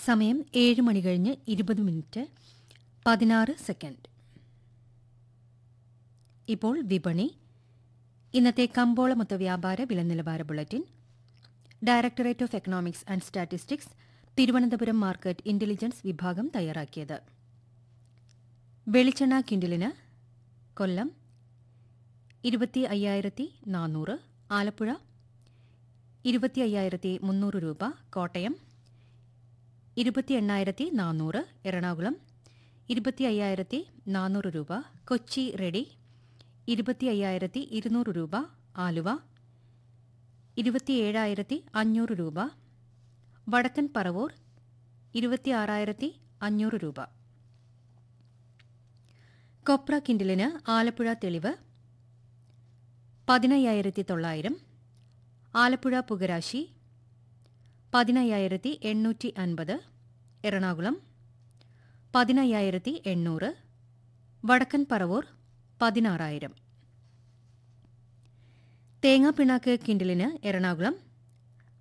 സമയം ഏഴ് മണി കഴിഞ്ഞ് ഇരുപത് മിനിറ്റ് പതിനാറ് സെക്കൻഡ് ഇപ്പോൾ വിപണി ഇന്നത്തെ കമ്പോള മൊത്ത വ്യാപാര വില നിലവാര bulletin directorate of economics and statistics Thiruvananthapuram market intelligence വിഭാഗം തയ്യാറാക്കിയത് വെളിച്ചെണ്ണ കിൻഡലിന് കൊല്ലം ഇരുപത്തി അയ്യായിരത്തി നാനൂറ് ആലപ്പുഴ ഇരുപത്തി അയ്യായിരത്തി മുന്നൂറ് രൂപ കോട്ടയം ഇരുപത്തി എണ്ണായിരത്തി നാനൂറ് എറണാകുളം ഇരുപത്തി അയ്യായിരത്തി നാനൂറ് രൂപ കൊച്ചി റെഡി ഇരുപത്തി അയ്യായിരത്തി ഇരുന്നൂറ് രൂപ ആലുവ ഇരുപത്തിയേഴായിരത്തി അഞ്ഞൂറ് രൂപ വടക്കൻ പറവൂർ ഇരുപത്തി ആറായിരത്തി അഞ്ഞൂറ് രൂപ കൊപ്ര കിൻഡലിന് ആലപ്പുഴ തെളിവ് പതിനയ്യായിരത്തി തൊള്ളായിരം ആലപ്പുഴ പുകരാശി പതിനയ്യായിരത്തി എണ്ണൂറ്റി അൻപത് എറണാകുളം പതിനയ്യായിരത്തി എണ്ണൂറ് വടക്കൻ പറവൂർ പതിനാറായിരം തേങ്ങാപ്പിണ്ണാക്ക് കിൻഡലിന് എറണാകുളം